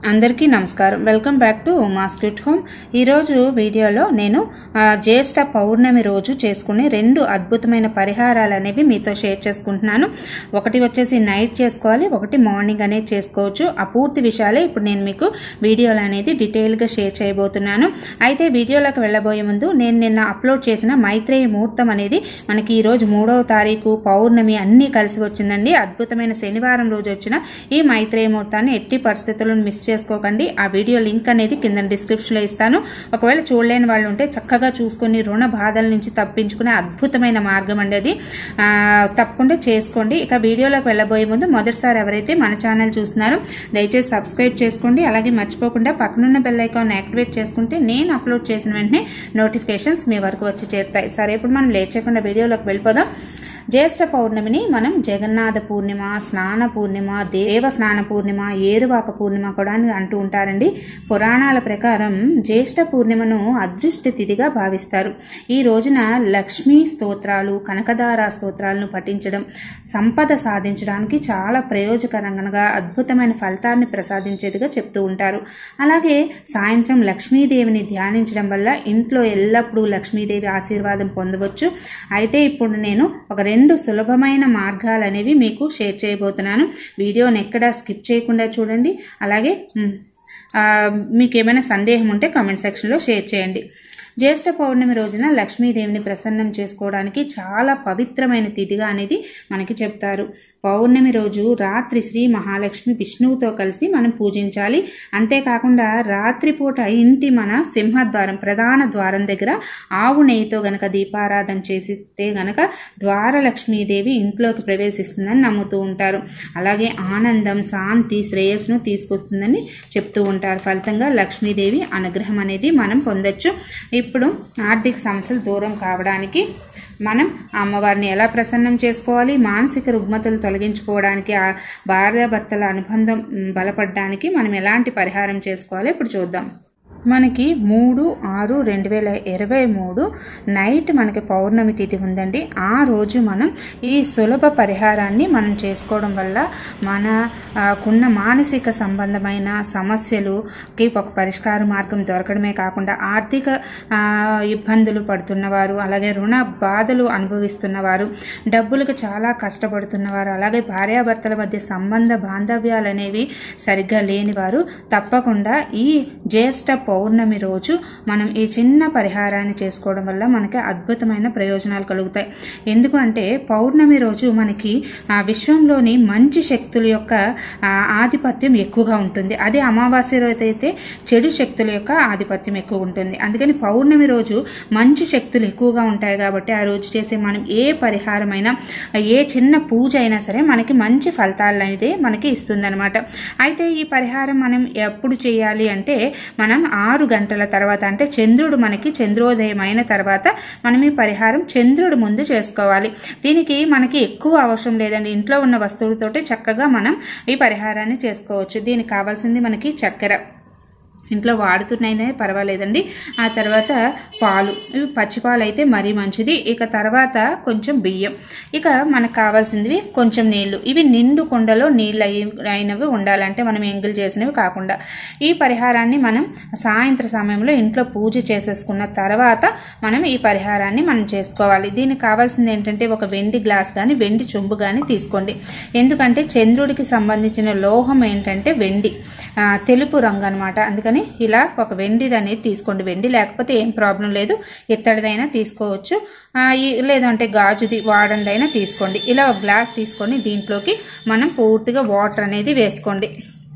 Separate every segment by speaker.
Speaker 1: అందరికీ నమస్కారం welcome back to మాస్కెట్ హోమ్ ఈరోజు వీడియోలో నేను ఆ, జ్యేష్ఠ పౌర్ణమి రోజు చేసుకునే రెండు అద్భుతమైన పరిహారాలు అనేవి మీతో షేర్ చేసుకుంటున్నాను ఒకటి వచ్చేసి నైట్ చేసుకోవాలి ఒకటి మార్నింగ్ అనేది చేసుకోవచ్చు ఆ పూర్తి విషయాలే ఇప్పుడు నేను మీకు వీడియోలు అనేది డీటెయిల్గా షేర్ చేయబోతున్నాను అయితే వీడియోలోకి వెళ్ళబోయే ముందు నేను నిన్న అప్లోడ్ చేసిన మైత్రేయ ముహూర్తం అనేది మనకి ఈరోజు మూడవ తారీఖు పౌర్ణమి అన్నీ కలిసి వచ్చిందండి అద్భుతమైన శనివారం రోజు వచ్చిన ఈ మైత్రేయ ముహూర్తాన్ని ఎట్టి పరిస్థితులను మిస్ చేసుకోకండి ఆ వీడియో లింక్ అనేది కింద డిస్క్రిప్షన్లో ఇస్తాను ఒకవేళ చూడలేని వాళ్ళు ఉంటే చక్కగా చూసుకొని రుణ బాధల నుంచి తప్పించుకునే అద్భుతమైన మార్గం అండి అది ఆ, తప్పకుండా చేసుకోండి ఇక వీడియోలోకి వెళ్ళబోయే ముందు మొదటిసారి ఎవరైతే మన ఛానల్ చూస్తున్నారో దయచేసి సబ్స్క్రైబ్ చేసుకోండి అలాగే మర్చిపోకుండా పక్కనున్న బెల్ ఐకాన్ యాక్టివేట్ చేసుకుంటే నేను అప్లోడ్ చేసిన వెంటనే నోటిఫికేషన్స్ మీ వరకు వచ్చి చేరుతాయి సరే ఇప్పుడు మనం లేట్ చేయకుండా వీడియోలోకి వెళ్ళిపోదాం జ్యేష్ఠ పౌర్ణమిని మనం జగన్నాథ పూర్ణిమ స్నాన పూర్ణిమ దేవ స్నాన పూర్ణిమ ఏరువాక పూర్ణిమ కూడా అని అంటూ ఉంటారండి పురాణాల ప్రకారం జ్యేష్ఠ పూర్ణిమను అదృష్ట తిథిగా భావిస్తారు ఈ రోజున లక్ష్మీ స్తోత్రాలు కనకదార స్తోత్రాలను పఠించడం సంపద సాధించడానికి చాలా ప్రయోజకరంగా అద్భుతమైన ఫలితాన్ని ప్రసాదించేదిగా చెప్తూ ఉంటారు అలాగే సాయంత్రం లక్ష్మీదేవిని ధ్యానించడం వల్ల ఇంట్లో ఎల్లప్పుడూ లక్ష్మీదేవి ఆశీర్వాదం పొందవచ్చు అయితే ఇప్పుడు నేను ఒక రెండు సులభమైన మార్గాలు అనేవి మీకు షేర్ చేయబోతున్నాను వీడియోని ఎక్కడా స్కిప్ చేయకుండా చూడండి అలాగే మ్, ఆ, మీకు ఏమైనా సందేహం ఉంటే కామెంట్ సెక్షన్లో షేర్ చేయండి జ్యేష్ఠ పౌర్ణమి రోజున లక్ష్మీదేవిని ప్రసన్నం చేసుకోవడానికి చాలా పవిత్రమైన తిథిగా అనేది మనకి చెప్తారు పౌర్ణమి రోజు రాత్రి శ్రీ మహాలక్ష్మి విష్ణువుతో కలిసి మనం పూజించాలి అంతేకాకుండా రాత్రిపూట ఇంటి మన సింహద్వారం ప్రధాన ద్వారం దగ్గర ఆవు నెయ్యితో గనక దీపారాధన చేసితే గనక ద్వారలక్ష్మీదేవి ఇంట్లోకి ప్రవేశిస్తుందని నమ్ముతూ ఉంటారు అలాగే ఆనందం శాంతి శ్రేయస్సును తీసుకొస్తుందని చెప్తూ ఉంటారు ఫలితంగా లక్ష్మీదేవి అనుగ్రహం అనేది మనం పొందొచ్చు ఇప్పుడు ఆర్థిక సమస్యలు దూరం కావడానికి మనం అమ్మవారిని ఎలా ప్రసన్నం చేసుకోవాలి మానసిక రుగ్మతలు తొలగించుకోవడానికి ఆ భార్యాభర్తల అనుబంధం మ్, బలపడడానికి మనం ఎలాంటి పరిహారం చేసుకోవాలి ఇప్పుడు చూద్దాం మనకి మూడు ఆరు రెండు వేల ఇరవై మూడు నైట్ మనకి పౌర్ణమి తిథి ఉందండి ఆ రోజు మనం ఈ సులభ పరిహారాన్ని మనం చేసుకోవడం వల్ల మన ఆ, కున్న మానసిక సంబంధమైన సమస్యలుకి ఒక పరిష్కార మార్గం దొరకడమే కాకుండా ఆర్థిక ఆ, ఇబ్బందులు పడుతున్నవారు అలాగే రుణ బాధలు అనుభవిస్తున్నవారు డబ్బులకు చాలా కష్టపడుతున్నవారు అలాగే భార్యాభర్తల మధ్య సంబంధ బాంధవ్యాలు అనేవి సరిగ్గా లేనివారు తప్పకుండా ఈ జ్యేష్ఠ పౌర్ణమి రోజు మనం ఈ చిన్న పరిహారాన్ని చేసుకోవడం వల్ల మనకి అద్భుతమైన ప్రయోజనాలు కలుగుతాయి ఎందుకు అంటే పౌర్ణమి రోజు మనకి ఆ విశ్వంలోని మంచి శక్తుల యొక్క ఆ, ఆధిపత్యం ఎక్కువగా ఉంటుంది అదే అమావాస్య రోజు అయితే చెడు శక్తుల యొక్క ఆధిపత్యం ఎక్కువ ఉంటుంది అందుకని పౌర్ణమి రోజు మంచి శక్తులు ఎక్కువగా ఉంటాయి కాబట్టి ఆ రోజు చేసే మనం ఏ పరిహారమైనా ఏ చిన్న పూజ అయినా సరే మనకి మంచి ఫలితాలు అనేది మనకి ఇస్తుందన్నమాట అయితే ఈ పరిహారం మనం ఎప్పుడు చేయాలి అంటే మనం ఆరు గంటల తర్వాత అంటే చంద్రుడు మనకి చంద్రోదయం అయిన తర్వాత మనం ఈ పరిహారం చంద్రుడు ముందు చేసుకోవాలి దీనికి మనకి ఎక్కువ అవసరం లేదండి ఇంట్లో ఉన్న వస్తువులతోటి చక్కగా మనం ఈ పరిహారాన్ని చేసుకోవచ్చు దీనికి కావాల్సింది మనకి చక్కెర ఇంట్లో వాడుతున్నాయినే పర్వాలేదండి ఆ తర్వాత పాలు ఇవి పచ్చిపాలు అయితే మరీ మంచిది ఇక తర్వాత కొంచెం బియ్యం ఇక మనకు కావాల్సిందివి కొంచెం నీళ్లు ఇవి నిండు కుండలో నీళ్ళు అయి- అయినవి ఉండాలంటే మనం ఎంగిల్ చేసినవి కాకుండా ఈ పరిహారాన్ని మనం సాయంత్ర సమయంలో ఇంట్లో పూజ చేసేసుకున్న తర్వాత మనం ఈ పరిహారాన్ని మనం చేసుకోవాలి దీనికి కావాల్సింది ఏంటంటే ఒక వెండి గ్లాస్ కానీ వెండి చెంబు కానీ తీసుకోండి ఎందుకంటే చంద్రుడికి సంబంధించిన లోహం ఏంటంటే వెండి ఆ, తెలుపు రంగు అనమాట అందుకని ఇలా ఒక వెండిది అనేది తీసుకోండి వెండి లేకపోతే ఏం ప్రాబ్లం లేదు ఇత్తడిదైనా తీసుకోవచ్చు ఆ, ఈ- లేదంటే గాజుది వాడందైనా తీసుకోండి ఇలా ఒక గ్లాస్ తీసుకొని దీంట్లోకి మనం పూర్తిగా వాటర్ అనేది వేసుకోండి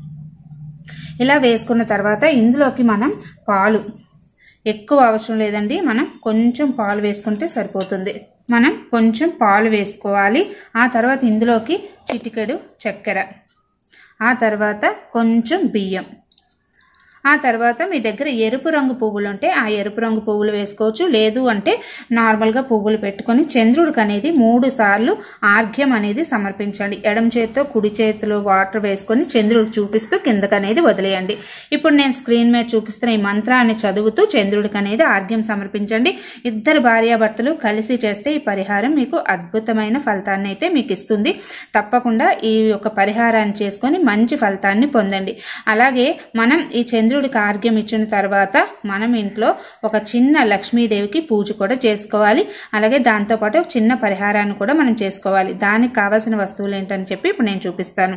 Speaker 1: ఇలా వేసుకున్న తర్వాత ఇందులోకి మనం పాలు ఎక్కువ అవసరం లేదండి మనం కొంచెం పాలు వేసుకుంటే సరిపోతుంది మనం కొంచెం పాలు వేసుకోవాలి ఆ తర్వాత ఇందులోకి చిటికెడు చక్కెర ఆ తర్వాత కొంచెం బియ్యం ఆ తర్వాత మీ దగ్గర ఎరుపు రంగు పువ్వులు ఉంటే ఆ ఎరుపు రంగు పువ్వులు వేసుకోవచ్చు లేదు అంటే నార్మల్గా పువ్వులు పెట్టుకొని చంద్రుడికి అనేది మూడు సార్లు ఆర్ఘ్యం అనేది సమర్పించండి ఎడమ చేతితో కుడి చేతిలో వాటర్ వేసుకొని చంద్రుడికి చూపిస్తూ కిందకి అనేది వదిలేయండి ఇప్పుడు నేను స్క్రీన్ మీద చూపిస్తున్న ఈ మంత్రాన్ని చదువుతూ చంద్రుడికి అనేది ఆర్ఘ్యం సమర్పించండి ఇద్దరు భార్యాభర్తలు కలిసి చేస్తే ఈ పరిహారం మీకు అద్భుతమైన ఫలితాన్ని అయితే మీకు ఇస్తుంది తప్పకుండా ఈ యొక్క పరిహారాన్ని చేసుకొని మంచి ఫలితాన్ని పొందండి అలాగే మనం ఈ చంద్రుడికి ఆర్ఘ్యం ఇచ్చిన తర్వాత మనం ఇంట్లో ఒక చిన్న లక్ష్మీదేవికి పూజ కూడా చేసుకోవాలి అలాగే దాంతోపాటు ఒక చిన్న పరిహారాన్ని కూడా మనం చేసుకోవాలి దానికి కావాల్సిన వస్తువులు ఏంటని చెప్పి ఇప్పుడు నేను చూపిస్తాను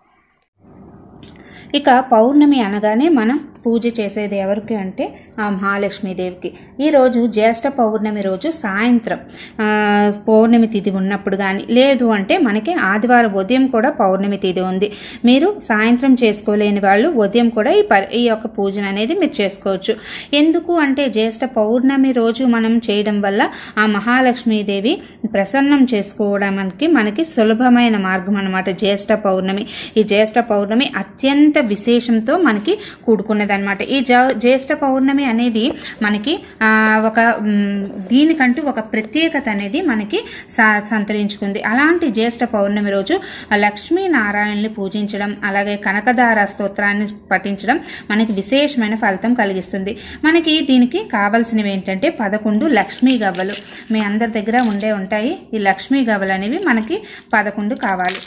Speaker 1: ఇక పౌర్ణమి అనగానే మనం పూజ చేసేది ఎవరికి అంటే ఆ మహాలక్ష్మీదేవికి ఈరోజు జ్యేష్ఠ పౌర్ణమి రోజు సాయంత్రం ఆ, పౌర్ణమి తిథి ఉన్నప్పుడు కానీ లేదు అంటే మనకి ఆదివారం ఉదయం కూడా పౌర్ణమి తిథి ఉంది మీరు సాయంత్రం చేసుకోలేని వాళ్ళు ఉదయం కూడా ఈ పరి ఈ యొక్క పూజను అనేది మీరు చేసుకోవచ్చు ఎందుకు అంటే జ్యేష్ఠ పౌర్ణమి రోజు మనం చేయడం వల్ల ఆ మహాలక్ష్మీదేవి ప్రసన్నం చేసుకోవడానికి మనకి సులభమైన మార్గం అనమాట జ్యేష్ఠ పౌర్ణమి ఈ జ్యేష్ఠ పౌర్ణమి అత్యంత విశేషంతో మనకి కూడుకున్నదన్నమాట ఈ జ- జ్యేష్ఠ పౌర్ణమి అనేది మనకి ఆ, ఒక మ్, దీనికంటూ ఒక ప్రత్యేకత అనేది మనకి స- సంతరించుకుంది అలాంటి జ్యేష్ఠ పౌర్ణమి రోజు ఆ లక్ష్మీనారాయణని పూజించడం అలాగే కనకదార స్తోత్రాన్ని పఠించడం మనకి విశేషమైన ఫలితం కలిగిస్తుంది మనకి దీనికి కావలసినవి ఏంటంటే పదకొండు లక్ష్మీ గవ్వలు మీ అందరి దగ్గర ఉండే ఉంటాయి ఈ లక్ష్మీ గవ్వలు అనేవి మనకి పదకొండు కావాలి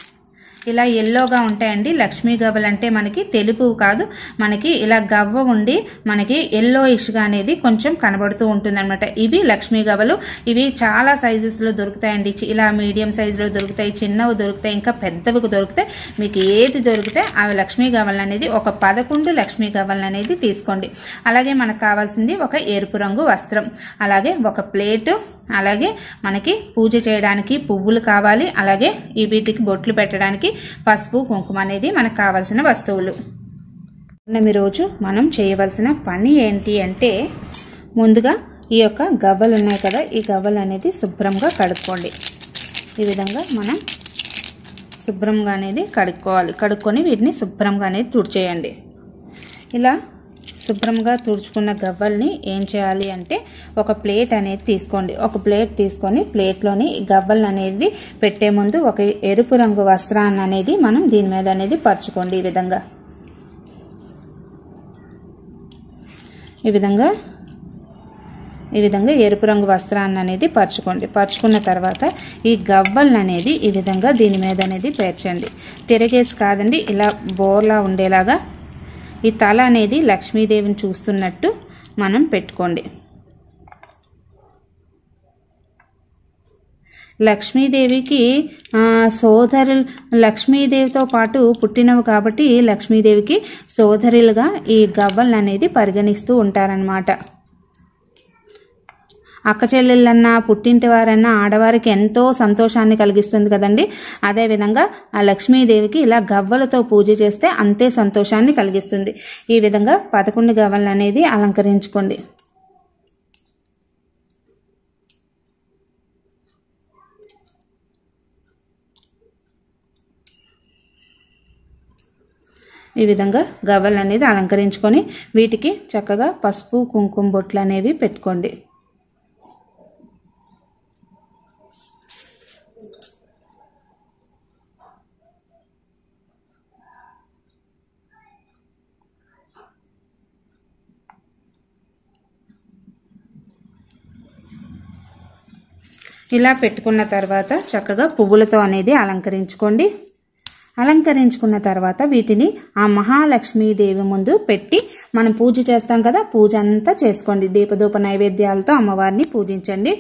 Speaker 1: ఇలా ఎల్లోగా ఉంటాయండి లక్ష్మీ గవ్వలు అంటే మనకి తెలుపు కాదు మనకి ఇలా గవ్వ ఉండి మనకి ఎల్లో ఇష్గా అనేది కొంచెం కనబడుతూ ఉంటుందన్నమాట ఇవి లక్ష్మీ గవ్వలు ఇవి చాలా సైజెస్లో దొరుకుతాయండి చి- ఇలా మీడియం సైజులో దొరుకుతాయి చిన్నవి దొరుకుతాయి ఇంకా పెద్దవి దొరుకుతాయి మీకు ఏది దొరికితే అవి లక్ష్మీ గవ్వలు అనేది ఒక పదకొండు లక్ష్మీ గవ్వలు అనేది తీసుకోండి అలాగే మనకు కావాల్సింది ఒక ఎరుపు రంగు వస్త్రం అలాగే ఒక ప్లేటు అలాగే మనకి పూజ చేయడానికి పువ్వులు కావాలి అలాగే ఈ వీటికి బొట్లు పెట్టడానికి పసుపు కుంకుమ అనేది మనకు కావాల్సిన వస్తువులు పౌర్ణమి రోజు మనం చేయవలసిన పని ఏంటి అంటే ముందుగా ఈ యొక్క గవ్వలు ఉన్నాయి కదా ఈ గవ్వలు అనేది శుభ్రంగా కడుక్కోండి ఈ విధంగా మనం శుభ్రంగా అనేది కడుక్కోవాలి కడుక్కొని వీటిని శుభ్రంగా అనేది తుడిచేయండి ఇలా శుభ్రంగా తుడుచుకున్న గవ్వల్ని ఏం చేయాలి అంటే ఒక ప్లేట్ అనేది తీసుకోండి ఒక ప్లేట్ తీసుకొని ప్లేట్లోని ఈ గవ్వలు అనేది పెట్టే ముందు ఒక ఎరుపు రంగు వస్త్రాన్ని అనేది మనం దీని మీద అనేది పరుచుకోండి ఈ విధంగా ఈ విధంగా ఈ విధంగా ఎరుపు రంగు వస్త్రాన్ని అనేది పరుచుకోండి పరుచుకున్న తర్వాత ఈ గవ్వలను అనేది ఈ విధంగా దీని మీద అనేది పేర్చండి తిరగేసి కాదండి ఇలా బోర్లా ఉండేలాగా ఈ తల అనేది లక్ష్మీదేవిని చూస్తున్నట్టు మనం పెట్టుకోండి లక్ష్మీదేవికి ఆ, సోదరులు లక్ష్మీదేవితో పాటు పుట్టినవి కాబట్టి లక్ష్మీదేవికి సోదరులుగా ఈ గవ్వలను అనేది పరిగణిస్తూ ఉంటారనమాట అక్క చెల్లెళ్ళన్నా పుట్టింటి వారన్నా ఆడవారికి ఎంతో సంతోషాన్ని కలిగిస్తుంది కదండి అదేవిధంగా ఆ లక్ష్మీదేవికి ఇలా గవ్వలతో పూజ చేస్తే అంతే సంతోషాన్ని కలిగిస్తుంది ఈ విధంగా పదకొండు గవ్వలు అనేది అలంకరించుకోండి ఈ విధంగా గవ్వలు అనేది అలంకరించుకొని వీటికి చక్కగా పసుపు కుంకుమ బొట్లు అనేవి పెట్టుకోండి ఇలా పెట్టుకున్న తర్వాత చక్కగా పువ్వులతో అనేది అలంకరించుకోండి అలంకరించుకున్న తర్వాత వీటిని ఆ మహాలక్ష్మీదేవి ముందు పెట్టి మనం పూజ చేస్తాం కదా పూజ అంతా చేసుకోండి దీపధూప నైవేద్యాలతో అమ్మవారిని పూజించండి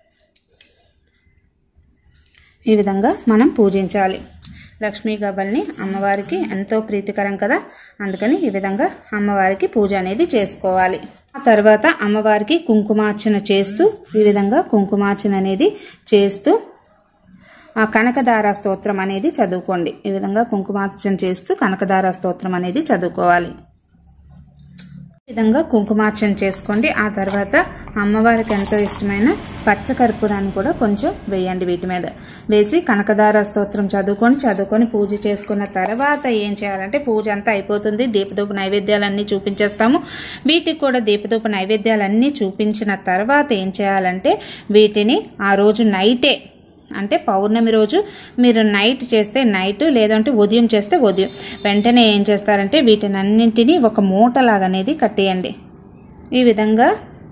Speaker 1: ఈ విధంగా మనం పూజించాలి లక్ష్మీ గవ్వల్ని అమ్మవారికి ఎంతో ప్రీతికరం కదా అందుకని ఈ విధంగా అమ్మవారికి పూజ అనేది చేసుకోవాలి ఆ తర్వాత అమ్మవారికి కుంకుమార్చన చేస్తూ ఈ విధంగా కుంకుమార్చన అనేది చేస్తూ ఆ కనకదార స్తోత్రం అనేది చదువుకోండి ఈ విధంగా కుంకుమార్చన చేస్తూ కనకదార స్తోత్రం అనేది చదువుకోవాలి ఈ విధంగా కుంకుమార్చన చేసుకోండి ఆ తర్వాత అమ్మవారికి ఎంతో ఇష్టమైన పచ్చ కర్పూరాన్ని కూడా కొంచెం వేయండి వీటి మీద వేసి కనకదార స్తోత్రం చదువుకొని చదువుకొని పూజ చేసుకున్న తర్వాత ఏం చేయాలంటే పూజ అంతా అయిపోతుంది దీపదూప నైవేద్యాలన్నీ చూపించేస్తాము వీటికి కూడా దీపదూప నైవేద్యాలన్నీ చూపించిన తర్వాత ఏం చేయాలంటే వీటిని ఆ రోజు నైటే అంటే పౌర్ణమి రోజు మీరు నైట్ చేస్తే నైట్ లేదంటే ఉదయం చేస్తే ఉదయం వెంటనే ఏం చేస్తారంటే వీటిని అన్నింటినీ ఒక మూటలాగా అనేది కట్టేయండి ఈ విధంగా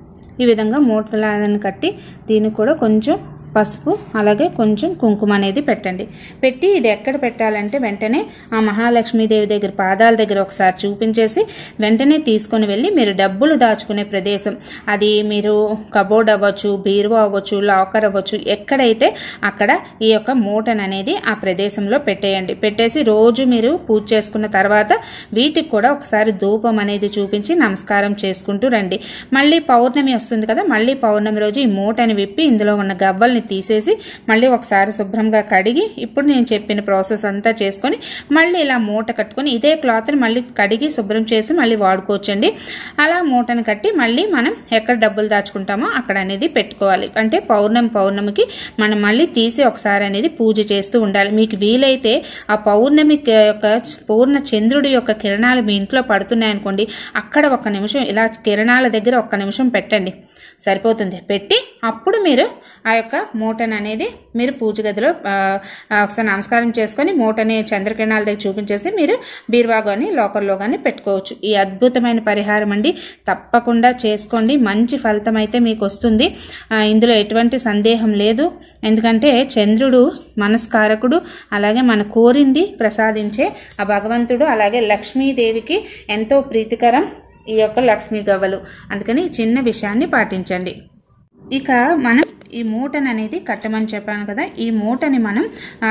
Speaker 1: ఈ విధంగా మూటలాగా కట్టి దీనికి కూడా కొంచెం పసుపు అలాగే కొంచెం కుంకుమ అనేది పెట్టండి పెట్టి ఇది ఎక్కడ పెట్టాలంటే వెంటనే ఆ మహాలక్ష్మీదేవి దగ్గర పాదాల దగ్గర ఒకసారి చూపించేసి వెంటనే తీసుకొని వెళ్ళి మీరు డబ్బులు దాచుకునే ప్రదేశం అది మీరు కబోర్డ్ అవ్వచ్చు బీరువా అవ్వచ్చు లాకర్ అవ్వచ్చు ఎక్కడైతే అక్కడ ఈ యొక్క మూటను అనేది ఆ ప్రదేశంలో పెట్టేయండి పెట్టేసి రోజు మీరు పూజ చేసుకున్న తర్వాత వీటికి కూడా ఒకసారి ధూపం అనేది చూపించి నమస్కారం చేసుకుంటూ రండి మళ్ళీ పౌర్ణమి వస్తుంది కదా మళ్ళీ పౌర్ణమి రోజు ఈ మూటని విప్పి ఇందులో ఉన్న గవ్వల్ని తీసేసి మళ్ళీ ఒకసారి శుభ్రంగా కడిగి ఇప్పుడు నేను చెప్పిన ప్రాసెస్ అంతా చేసుకొని మళ్ళీ ఇలా మూట కట్టుకొని ఇదే క్లాత్ని మళ్ళీ కడిగి శుభ్రం చేసి మళ్ళీ వాడుకోవచ్చండి అలా మూటను కట్టి మళ్ళీ మనం ఎక్కడ డబ్బులు దాచుకుంటామో అక్కడ అనేది పెట్టుకోవాలి అంటే పౌర్ణమి పౌర్ణమికి మనం మళ్ళీ తీసి ఒకసారి అనేది పూజ చేస్తూ ఉండాలి మీకు వీలైతే ఆ పౌర్ణమి యొక్క పూర్ణ చంద్రుడి యొక్క కిరణాలు మీ ఇంట్లో పడుతున్నాయనుకోండి అక్కడ ఒక నిమిషం ఇలా కిరణాల దగ్గర ఒక్క నిమిషం పెట్టండి సరిపోతుంది పెట్టి అప్పుడు మీరు ఆ యొక్క మూటను అనేది మీరు పూజ గదిలో ఆ, ఆ, ఒకసారి నమస్కారం చేసుకొని మూటని చంద్రకిరణాల దగ్గర చూపించేసి మీరు బీరువా కానీ లోకర్లో కానీ పెట్టుకోవచ్చు ఈ అద్భుతమైన పరిహారం అండి తప్పకుండా చేసుకోండి మంచి ఫలితం అయితే మీకు వస్తుంది ఆ, ఇందులో ఎటువంటి సందేహం లేదు ఎందుకంటే చంద్రుడు మనస్కారకుడు అలాగే మన కోరింది ప్రసాదించే ఆ భగవంతుడు అలాగే లక్ష్మీదేవికి ఎంతో ప్రీతికరం ఈ యొక్క లక్ష్మీ గవ్వలు అందుకని ఈ చిన్న విషయాన్ని పాటించండి ఇక మనం ఈ మూటను అనేది కట్టమని చెప్పాను కదా ఈ మూటని మనం ఆ,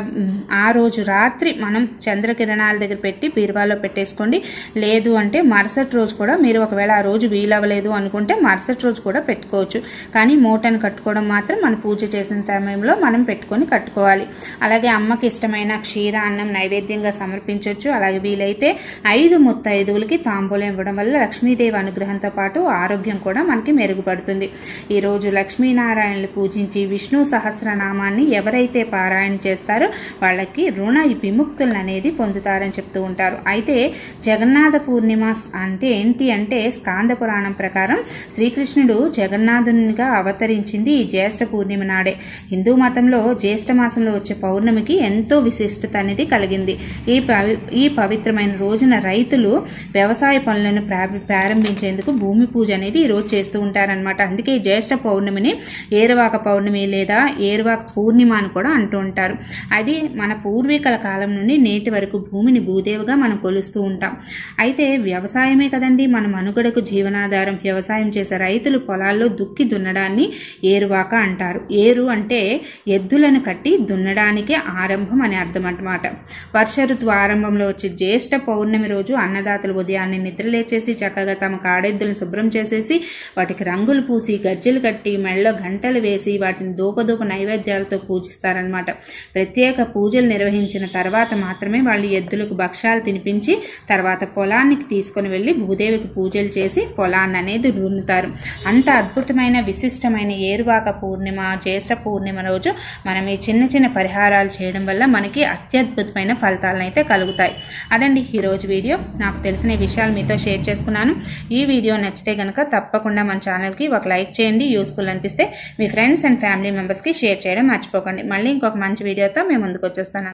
Speaker 1: ఆ రోజు రాత్రి మనం చంద్రకిరణాల దగ్గర పెట్టి బీరువాలో పెట్టేసుకోండి లేదు అంటే మరుసటి రోజు కూడా మీరు ఒకవేళ ఆ రోజు వీలవ్వలేదు అనుకుంటే మరుసటి రోజు కూడా పెట్టుకోవచ్చు కానీ మూటను కట్టుకోవడం మాత్రం మన పూజ చేసిన సమయంలో మనం పెట్టుకొని కట్టుకోవాలి అలాగే అమ్మకి ఇష్టమైన క్షీర అన్నం నైవేద్యంగా సమర్పించవచ్చు అలాగే వీలైతే ఐదు ముత్తైదువులకి తాంబూలం ఇవ్వడం వల్ల లక్ష్మీదేవి అనుగ్రహంతో పాటు ఆరోగ్యం కూడా మనకి మెరుగుపడుతుంది ఈరోజు లక్ష్మీనారాయణలు పూజించి విష్ణు సహస్రనామాన్ని ఎవరైతే పారాయణ చేస్తారో వాళ్ళకి రుణ విముక్తులను అనేది పొందుతారని చెప్తూ ఉంటారు అయితే జగన్నాథ పూర్ణిమ అంటే ఏంటి అంటే స్కాంద పురాణం ప్రకారం శ్రీకృష్ణుడు జగన్నాథునిగా అవతరించింది ఈ జ్యేష్ఠ పూర్ణిమ నాడే హిందూ మతంలో జ్యేష్ఠ మాసంలో వచ్చే పౌర్ణమికి ఎంతో విశిష్టత అనేది కలిగింది ఈ పవి ఈ పవిత్రమైన రోజున రైతులు వ్యవసాయ పనులను ప్రార- ప్రారంభించేందుకు భూమి పూజ అనేది ఈ రోజు చేస్తూ ఉంటారనమాట అందుకే ఈ జ్యేష్ఠ పౌర్ణమిని ఏరువాక పౌర్ణమి లేదా ఏరువాక పూర్ణిమ అని కూడా అంటూ ఉంటారు అది మన పూర్వీకుల కాలం నుండి నేటి వరకు భూమిని భూదేవిగా మనం కొలుస్తూ ఉంటాం అయితే వ్యవసాయమే కదండి మన మనుగడకు జీవనాధారం వ్యవసాయం చేసే రైతులు పొలాల్లో దుక్కి దున్నడాన్ని ఏరువాక అంటారు ఏరు అంటే ఎద్దులను కట్టి దున్నడానికే ఆరంభం అని అర్థం అన్నమాట వర్ష ఋతువు ఆరంభంలో వచ్చే జ్యేష్ఠ పౌర్ణమి రోజు అన్నదాతలు ఉదయాన్నే నిద్రలేచేసి చక్కగా తమ కాడెద్దులను శుభ్రం చేసేసి వాటికి రంగులు పూసి గజ్జెలు కట్టి మెళ్ళలో గంటలు వేసి వాటిని దూపదూప నైవేద్యాలతో పూజిస్తారనమాట ప్రత్యేక పూజలు నిర్వహించిన తర్వాత మాత్రమే వాళ్ళు ఎద్దులకు భక్ష్యాలు తినిపించి తర్వాత పొలానికి తీసుకొని వెళ్ళి భూదేవికి పూజలు చేసి పొలాన్ని అనేది దున్నుతారు అంత అద్భుతమైన విశిష్టమైన ఏరువాక పూర్ణిమ జ్యేష్ఠ పూర్ణిమ రోజు మనం ఈ చిన్న చిన్న పరిహారాలు చేయడం వల్ల మనకి అత్యద్భుతమైన ఫలితాలను అయితే కలుగుతాయి అదండి ఈరోజు వీడియో నాకు తెలిసిన ఈ విషయాలు మీతో షేర్ చేసుకున్నాను ఈ వీడియో నచ్చితే కనుక తప్పకుండా మన ఛానల్కి ఒక లైక్ చేయండి యూస్ఫుల్ అనిపిస్తే మీ ఫ్రెండ్స్ అండ్ ఫ్యామిలీ మెంబర్స్కి షేర్ చేయడం మర్చిపోకండి మళ్ళీ ఇంకొక మంచి వీడియోతో మేము ముందుకు వచ్చేస్తాను